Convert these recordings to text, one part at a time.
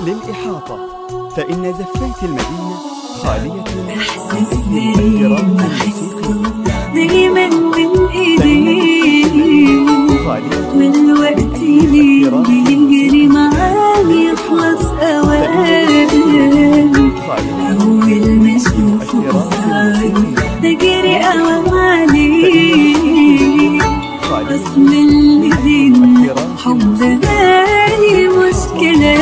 للإحاطة فإن زفات المدينة خالية إحساس من غريب مؤثرات بحسه موسيقية دايما بين ايديه خالية والوقت ليه بيجري معاه يخلص اوان خالية اول ما اشوفه قصاد بجري اوام عليه خالية اصل اللي بينا حب غالي مشكلة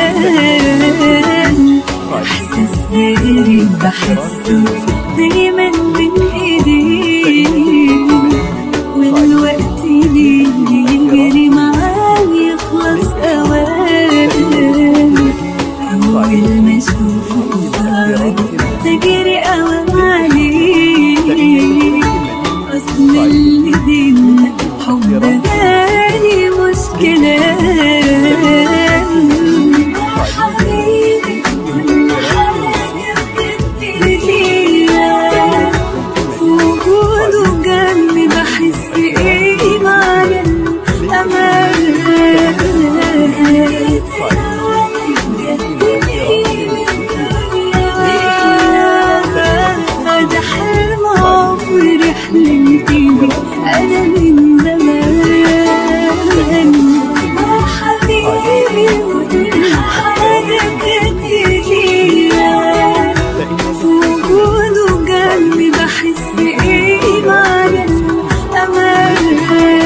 احساس غريب بحسه دايما بين ايديه والوقت ليه يجري معاه يخلص اوان اول ما اشوفه قصاد تجري اوام عليه اصل اللي بينا حب غالي مشكلة حبيبي كل حاجة بتديها في وجوده جنبي بحس ايه معنى الامان ده حلم عمري حلمت بيه انا من زمان يا حبيبي كل حاجة بتديها في وجوده جنبي بحس ايه معنى الامان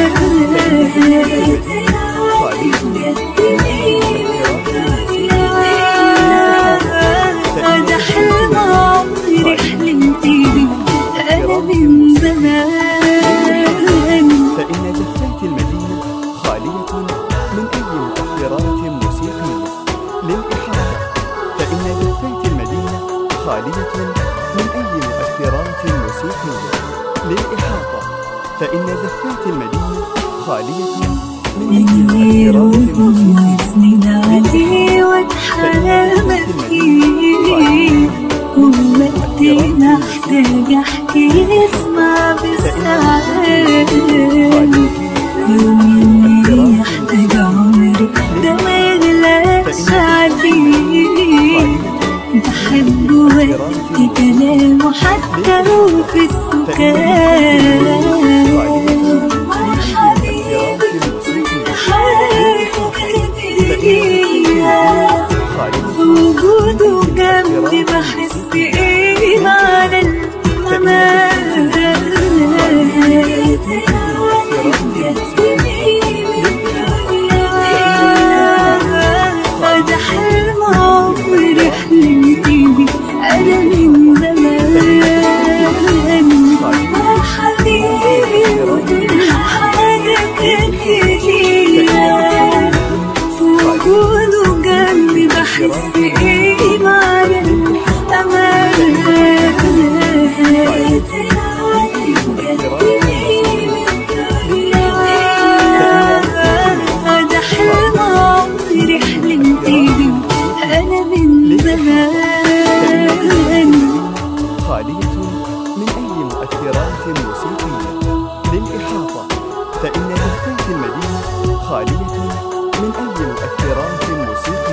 ده حلم عمري حلمت بيه انا من زمان فإن زفات المدينة خالية من أي مؤثرات موسيقية للإحاطة فإن زفات المدينة خالية من أي مؤثرات موسيقية للإحاطة فإن زفات المدينة خالية من أي مؤثرات موسيقية وسند عليه واتحرم فيه ووقت محتاج احكي اسمع بالساعات يوم اللي يحتاج عمري ده ما يغلاش عليه بحب وقت كلامه حتى وفي السكات حبيبي وجوده جنبي بحس ايه معنى الامان ده حلم عمري حلمت بيه انا من زمان يا حبيبي كل حاجة كانت ليا في وجوده جنبي بحس ايه معنى الامان ده حلم عمري حلمت بيه انا من زمان خالية من أي مؤثرات موسيقية للإحاطة فإن زفات المدينة خالية من أي مؤثرات موسيقية